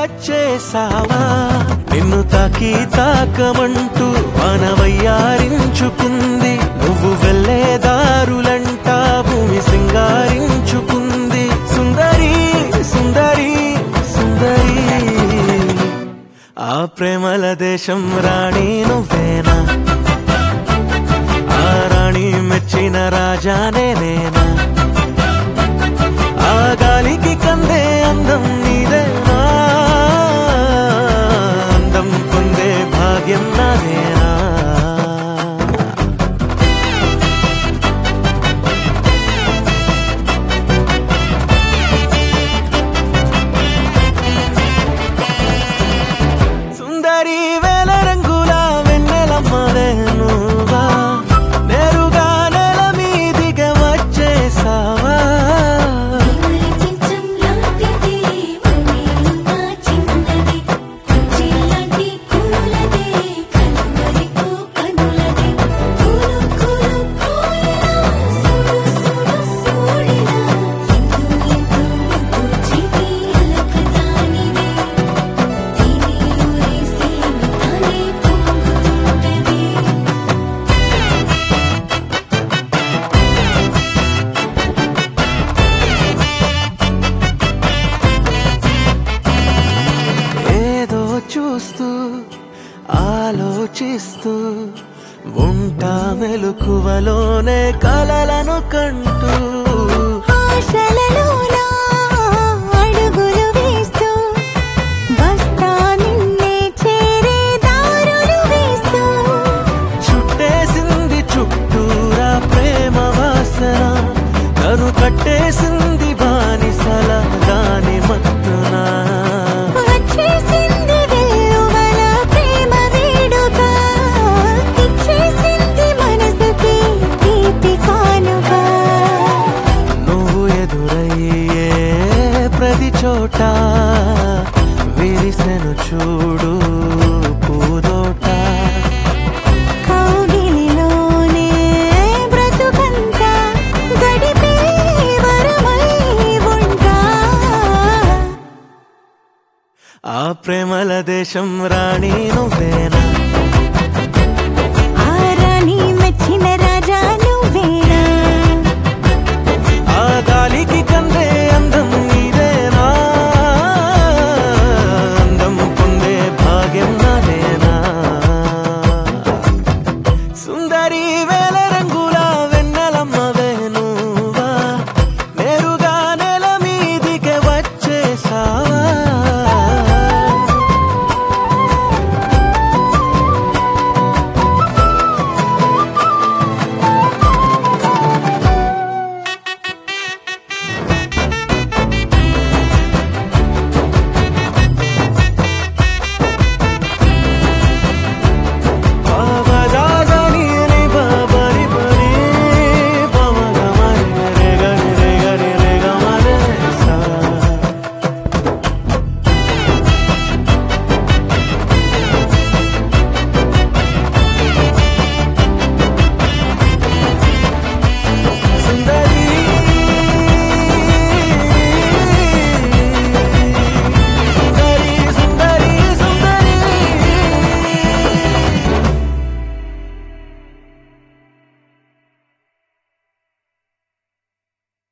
వచ్చేసావా నిన్ను తాకి తాకమంటూ మానవయ్యారించుకుంది నువ్వు వెళ్ళే దారులంటా భూమి సింగారించుకుంది సుందరి సుందరి సుందరి ఆ ప్రేమల దేశం రాణి నువ్వేనా ఆ రాణి మెచ్చిన రాజానే నేనా ఆ గాలికి కందే అందం నీదేనా అందం పొందే భాగ్యం నాదేనా సుందరి వేల రంగుల వెన్నెలమ్మవే నువ్వా నేరుగా నెల మీదికి వచ్చేసావా మరి కించం లాంటిది మళ్ళీ నా చిన్నది కుచ్చిలాంటి కూలది కనుమరికు కనులది కూలు కూలు కోయిలా సూడు సూడు సూడిలా ఎందు ఎందు ముద్దు చిటి అలకదానిది తిని ఊరేసి తానే పొంగుతుంటది ఏదో చూస్తూ ఆలోచిస్తూ ఉంటా మెలకువలోనే కలలను కంటూ ఆశలలోనా అడుగులు వేస్తూ వస్తా నిన్నే చేరే దారులు వేస్తూ చుట్టేసింది చుట్టూరా ప్రేమ వాసన తను కట్టేసింది బానిసల దాని మత్తున వచ్చేసింది వెల్లువల ప్రేమ వేడుక ఇచ్చేసింది మనసుకి తీపి కానుక నువ్వు ఎదురయ్యే ప్రతి చోట విరిసెను చూడు పూదోట కౌగిలిలోనే బ్రతుకంతా గడిపే వరమై ఉంటా ఆ ప్రేమల దేశం రాణి నువ్వేనా